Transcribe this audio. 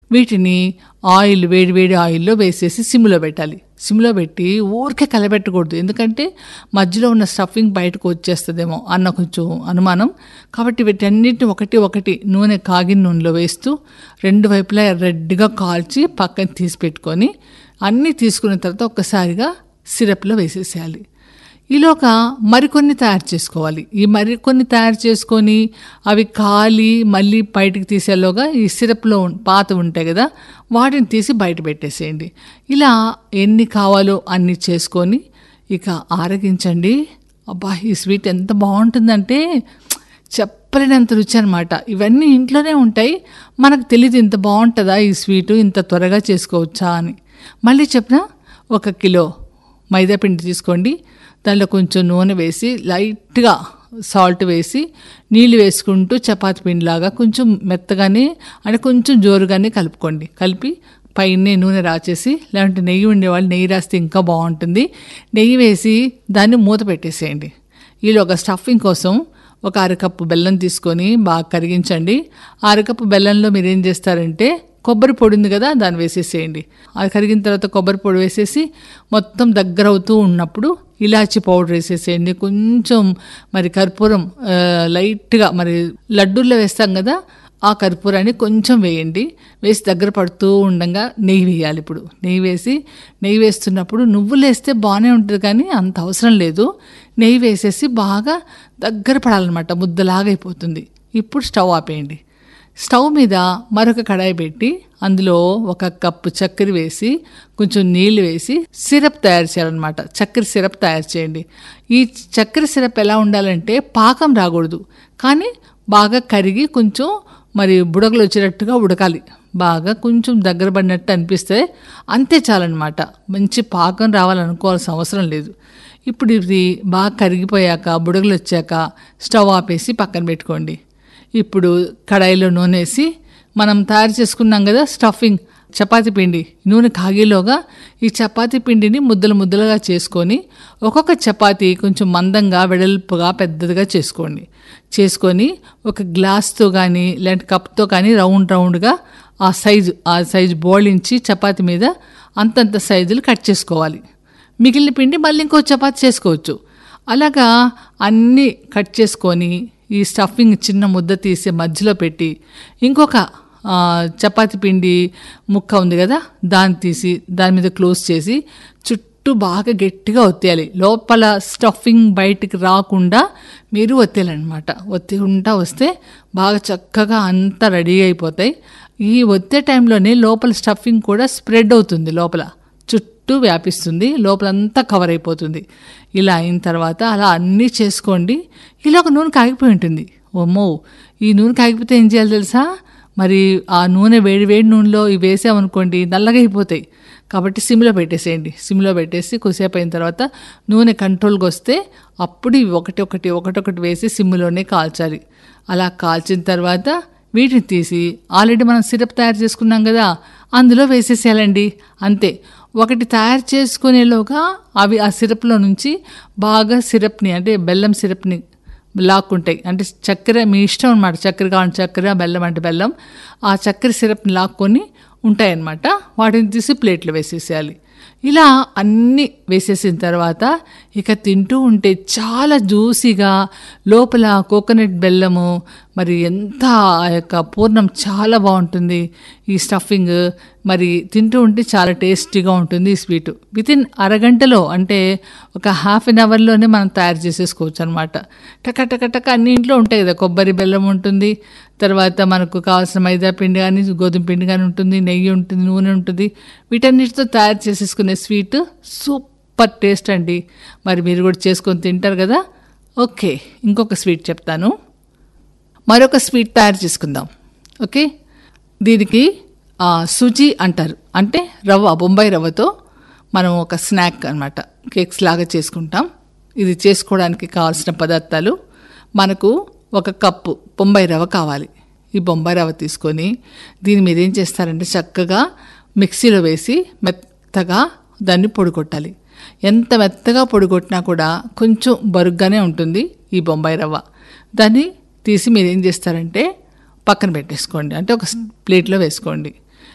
వీటిని ఆయిల్ వేడి వేడి ఆయిల్లో వేసేసి సిమ్లో పెట్టాలి సిమ్లో పెట్టి ఊరికే కలబెట్టకూడదు ఎందుకంటే మధ్యలో ఉన్న స్టఫింగ్ బయటకు వచ్చేస్తుందేమో అన్న కొంచెం అనుమానం కాబట్టి వీటన్నిటిని ఒకటి ఒకటి నూనె కాగిన నూనెలో వేస్తూ రెండు వైపులా రెడ్గా కాల్చి పక్కన తీసి పెట్టుకొని అన్నీ తీసుకున్న తర్వాత ఒక్కసారిగా సిరప్లో వేసేసేయాలి ఈలోగా మరికొన్ని తయారు చేసుకోవాలి ఈ మరికొన్ని తయారు చేసుకొని అవి కాలి మళ్ళీ బయటికి తీసేలోగా ఈ సిరప్లో ఉన్- పాత ఉంటాయి కదా వాటిని తీసి బయట పెట్టేసేయండి ఇలా ఎన్ని కావాలో అన్ని చేసుకొని ఇక ఆరగించండి అబ్బా ఈ స్వీట్ ఎంత బాగుంటుందంటే చెప్పలేనంత రుచి అనమాట ఇవన్నీ ఇంట్లోనే ఉంటాయి మనకు తెలియదు ఇంత బాగుంటుందా ఈ స్వీటు ఇంత త్వరగా చేసుకోవచ్చా అని మళ్ళీ చెప్పిన ఒక కిలో మైదా పిండి తీసుకోండి దానిలో కొంచెం నూనె వేసి లైట్గా సాల్ట్ వేసి నీళ్ళు వేసుకుంటూ చపాతి పిండిలాగా కొంచెం మెత్తగానే అంటే కొంచెం జోరుగానే కలుపుకోండి కలిపి పైన నూనె రాచేసి లేదంటే నెయ్యి ఉండేవాళ్ళు నెయ్యి రాస్తే ఇంకా బాగుంటుంది నెయ్యి వేసి దాన్ని మూత పెట్టేసేయండి ఈలోగా స్టఫింగ్ కోసం ఒక అరకప్పు బెల్లం తీసుకొని బాగా కరిగించండి ఆ అరకప్పు బెల్లంలో మీరు ఏం చేస్తారంటే కొబ్బరి పొడి ఉంది కదా దాన్ని వేసేసేయండి అది కరిగిన తర్వాత కొబ్బరి పొడి వేసేసి మొత్తం దగ్గర అవుతూ ఉన్నప్పుడు ఇలాచి పౌడర్ వేసేసేయండి కొంచెం మరి కర్పూరం ఆ, లైట్గా మరి లడ్డూల్లో వేస్తాం కదా ఆ కర్పూరాన్ని కొంచెం వేయండి వేసి దగ్గర పడుతూ ఉండగా నెయ్యి వేయాలి ఇప్పుడు నెయ్యి వేసి నెయ్యి వేస్తున్నప్పుడు నువ్వులు వేస్తే బాగానే ఉంటుంది కానీ అంత అవసరం లేదు నెయ్యి వేసేసి బాగా దగ్గర పడాలన్నమాట ముద్దలాగా అయిపోతుంది ఇప్పుడు స్టవ్ ఆపేయండి స్టవ్ మీద మరొక కడాయి పెట్టి అందులో ఒక కప్పు చక్కెర వేసి కొంచెం నీళ్లు వేసి సిరప్ తయారు చేయాలన్నమాట చక్కెర సిరప్ తయారు చేయండి ఈ చక్కెర సిరప్ ఎలా ఉండాలంటే పాకం రాకూడదు కానీ బాగా కరిగి కొంచెం మరి బుడగలు వచ్చేటట్టుగా ఉడకాలి బాగా కొంచెం దగ్గర పడినట్టు అనిపిస్తే అంతే చాలన్నమాట మంచి పాకం రావాలనుకోవాల్సిన అవసరం లేదు ఇప్పుడు ఇది బాగా కరిగిపోయాక బుడగలు వచ్చాక స్టవ్ ఆపేసి పక్కన పెట్టుకోండి ఇప్పుడు కడాయిలో నూనె వేసి మనం తయారు చేసుకున్నాం కదా స్టఫింగ్ చపాతీ పిండి నూనె కాగేలోగా ఈ చపాతీ పిండిని ముద్దలు ముద్దలుగా చేసుకొని ఒక్కొక్క చపాతీ కొంచెం మందంగా వెడల్పుగా పెద్దదిగా చేసుకోండి చేసుకొని ఒక గ్లాస్తో కానీ లేదంటే కప్తో కానీ రౌండ్ రౌండ్గా ఆ సైజు ఆ సైజు బోళించి చపాతీ మీద అంతంత సైజులు కట్ చేసుకోవాలి మిగిలిన పిండి మళ్ళీ ఇంకో చపాతీ చేసుకోవచ్చు అలాగా అన్నీ కట్ చేసుకొని ఈ స్టఫింగ్ చిన్న ముద్ద తీసి మధ్యలో పెట్టి ఇంకొక ఆ, చపాతీ పిండి ముక్క ఉంది కదా దాన్ని తీసి దాని మీద క్లోజ్ చేసి చుట్టూ బాగా గట్టిగా ఒత్తేయాలి లోపల స్టఫింగ్ బయటికి రాకుండా మీరు ఒత్తేయాలన్నమాట ఒత్తికుంటా వస్తే బాగా చక్కగా అంతా రెడీ అయిపోతాయి ఈ ఒత్తే టైంలోనే లోపల స్టఫింగ్ కూడా స్ప్రెడ్ అవుతుంది లోపల చుట్టూ వ్యాపిస్తుంది లోపలంతా కవర్ అయిపోతుంది ఇలా అయిన తర్వాత అలా అన్నీ చేసుకోండి ఇలా ఒక నూనె కాగిపోయి ఉంటుంది ఓమ్మో ఈ నూనె కాగిపోతే ఏం చేయాలి తెలుసా మరి ఆ నూనె వేడి వేడి నూనెలో ఇవి వేసామనుకోండి నల్లగా అయిపోతాయి కాబట్టి సిమ్లో పెట్టేసేయండి సిమ్లో పెట్టేసి కొద్దిసేపు అయిన తర్వాత నూనె కంట్రోల్కి వస్తే అప్పుడు ఇవి ఒకటి ఒకటి ఒకటొకటి వేసి సిమ్లోనే కాల్చాలి అలా కాల్చిన తర్వాత వీటిని తీసి ఆల్రెడీ మనం సిరప్ తయారు చేసుకున్నాం కదా అందులో వేసేసేయాలండి అంతే ఒకటి తయారు చేసుకునేలోగా అవి ఆ సిరప్లో నుంచి బాగా సిరప్ని అంటే బెల్లం సిరప్ని లాక్కుంటాయి అంటే చక్కెర మీ ఇష్టం అనమాట చక్కెర కావాలంటే చక్కెర బెల్లం అంటే బెల్లం ఆ చక్కెర సిరప్ని లాక్కొని ఉంటాయన్నమాట వాటిని తీసి ప్లేట్లో వేసేసేయాలి ఇలా అన్నీ వేసేసిన తర్వాత ఇక తింటూ ఉంటే చాలా జ్యూసీగా లోపల కోకోనట్ బెల్లము మరి ఎంత ఆ యొక్క పూర్ణం చాలా బాగుంటుంది ఈ స్టఫింగ్ మరి తింటూ ఉంటే చాలా టేస్టీగా ఉంటుంది ఈ స్వీట్ విత్ ఇన్ అరగంటలో అంటే ఒక హాఫ్ అన్ అవర్లోనే మనం తయారు చేసేసుకోవచ్చు అనమాట టక టక టక అన్ని ఇంట్లో ఉంటాయి కదా కొబ్బరి బెల్లం ఉంటుంది తర్వాత మనకు కావాల్సిన మైదా పిండి కానీ గోధుమ పిండి కానీ ఉంటుంది నెయ్యి ఉంటుంది నూనె ఉంటుంది వీటన్నిటితో తయారు చేసేసుకునే స్వీట్ సూపర్ టేస్ట్ అండి మరి మీరు కూడా చేసుకొని తింటారు కదా ఓకే ఇంకొక స్వీట్ చెప్తాను మరొక స్వీట్ తయారు చేసుకుందాం ఓకే దీనికి ఆ, సుజీ అంటారు అంటే రవ్వ బొంబాయి రవ్వతో మనం ఒక స్నాక్ అన్నమాట కేక్స్ లాగా చేసుకుంటాం ఇది చేసుకోవడానికి కావాల్సిన పదార్థాలు మనకు ఒక కప్పు బొంబాయి రవ్వ కావాలి ఈ బొంబాయి రవ్వ తీసుకొని దీని మీద ఏం చేస్తారంటే చక్కగా మిక్సీలో వేసి మెత్తగా దాన్ని పొడి కొట్టాలి ఎంత మెత్తగా పొడి కొట్టినా కూడా కొంచెం బరుగ్గానే ఉంటుంది ఈ బొంబాయి రవ్వ దాన్ని తీసి మీరు ఏం చేస్తారంటే పక్కన పెట్టేసుకోండి అంటే ఒక ప్లేట్లో వేసుకోండి